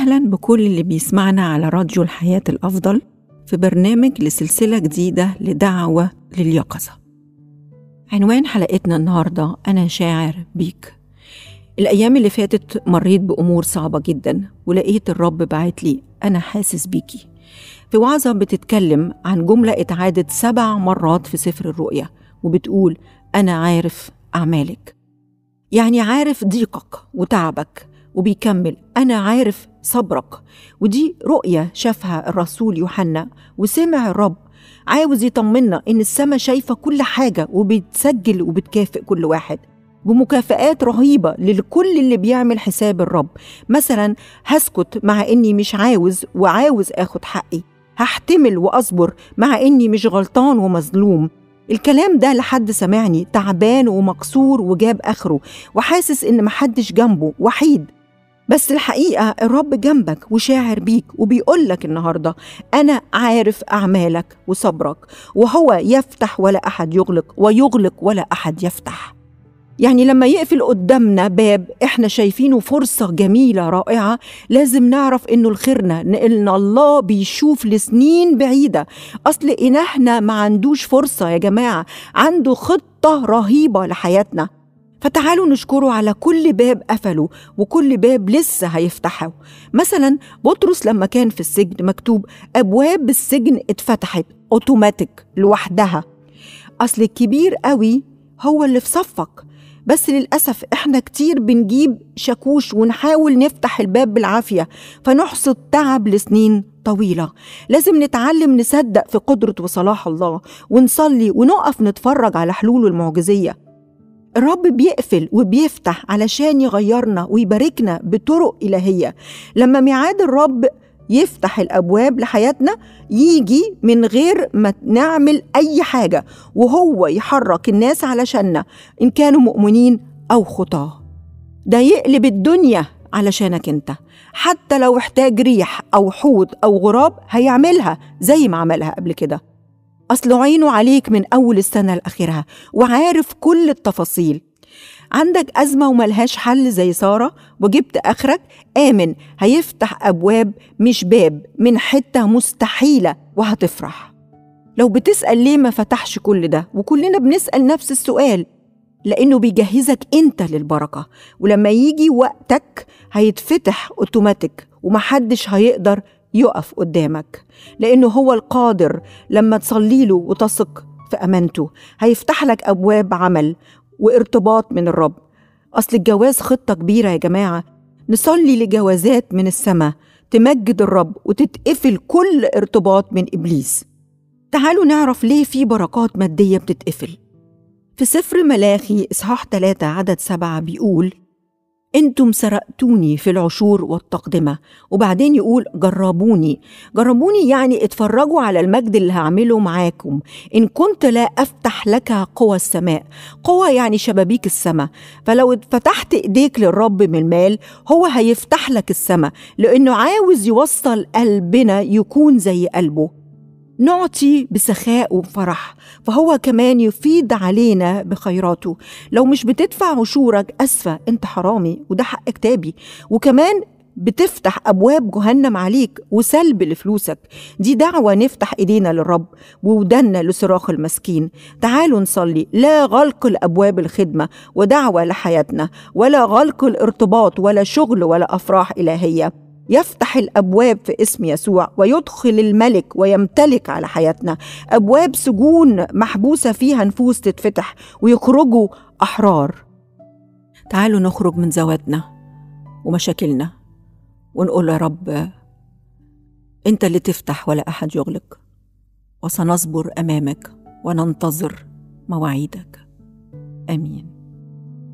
أهلا بكل اللي بيسمعنا على راديو الحياة الأفضل في برنامج لسلسلة جديدة لدعوة لليقظة عنوان حلقتنا النهاردة أنا شاعر بيك الأيام اللي فاتت مريت بأمور صعبة جدا ولقيت الرب بعت لي أنا حاسس بيكي في وعظة بتتكلم عن جملة اتعادت سبع مرات في سفر الرؤيا وبتقول أنا عارف أعمالك يعني عارف ضيقك وتعبك وبيكمل أنا عارف صبرك ودي رؤية شافها الرسول يوحنا وسمع الرب عاوز يطمنا إن السماء شايفة كل حاجة وبتسجل وبتكافئ كل واحد بمكافآت رهيبة لكل اللي بيعمل حساب الرب مثلا هسكت مع إني مش عاوز وعاوز آخد حقي هحتمل وأصبر مع إني مش غلطان ومظلوم الكلام ده لحد سمعني تعبان ومكسور وجاب آخره وحاسس إن محدش جنبه وحيد بس الحقيقة الرب جنبك وشاعر بيك وبيقولك النهاردة أنا عارف أعمالك وصبرك وهو يفتح ولا أحد يغلق ويغلق ولا أحد يفتح يعني لما يقفل قدامنا باب احنا شايفينه فرصة جميلة رائعة لازم نعرف انه الخيرنا ان الله بيشوف لسنين بعيدة اصل الهنا ما عندوش فرصة يا جماعة عنده خطة رهيبة لحياتنا فتعالوا نشكره على كل باب قفله وكل باب لسه هيفتحه مثلا بطرس لما كان في السجن مكتوب ابواب السجن اتفتحت اوتوماتيك لوحدها اصل الكبير قوي هو اللي في صفك بس للأسف إحنا كتير بنجيب شاكوش ونحاول نفتح الباب بالعافية فنحصد تعب لسنين طويلة لازم نتعلم نصدق في قدرة وصلاح الله ونصلي ونقف نتفرج على حلوله المعجزية الرب بيقفل وبيفتح علشان يغيرنا ويباركنا بطرق إلهية لما ميعاد الرب يفتح الابواب لحياتنا يجي من غير ما نعمل اي حاجه وهو يحرك الناس علشاننا ان كانوا مؤمنين او خطاه ده يقلب الدنيا علشانك انت حتى لو احتاج ريح او حوت او غراب هيعملها زي ما عملها قبل كده اصل عينه عليك من اول السنه لاخرها وعارف كل التفاصيل عندك أزمة وملهاش حل زي سارة وجبت آخرك آمن هيفتح أبواب مش باب من حتة مستحيلة وهتفرح لو بتسأل ليه ما فتحش كل ده وكلنا بنسأل نفس السؤال لأنه بيجهزك أنت للبركة ولما يجي وقتك هيتفتح أوتوماتيك ومحدش هيقدر يقف قدامك لأنه هو القادر لما تصلي له وتثق في أمانته هيفتح لك أبواب عمل وارتباط من الرب أصل الجواز خطة كبيرة يا جماعة نصلي لجوازات من السماء تمجد الرب وتتقفل كل ارتباط من إبليس تعالوا نعرف ليه في بركات مادية بتتقفل في سفر ملاخي إصحاح 3 عدد سبعة بيقول انتم سرقتوني في العشور والتقدمه وبعدين يقول جربوني جربوني يعني اتفرجوا على المجد اللي هعمله معاكم ان كنت لا افتح لك قوى السماء قوى يعني شبابيك السماء فلو فتحت ايديك للرب من المال هو هيفتح لك السماء لانه عاوز يوصل قلبنا يكون زي قلبه نعطي بسخاء وفرح فهو كمان يفيد علينا بخيراته لو مش بتدفع عشورك أسفة أنت حرامي وده حق كتابي وكمان بتفتح أبواب جهنم عليك وسلب لفلوسك دي دعوة نفتح إيدينا للرب وودنا لصراخ المسكين تعالوا نصلي لا غلق الأبواب الخدمة ودعوة لحياتنا ولا غلق الارتباط ولا شغل ولا أفراح إلهية يفتح الابواب في اسم يسوع ويدخل الملك ويمتلك على حياتنا ابواب سجون محبوسه فيها نفوس تتفتح ويخرجوا احرار تعالوا نخرج من زواتنا ومشاكلنا ونقول يا رب انت اللي تفتح ولا احد يغلق وسنصبر امامك وننتظر مواعيدك امين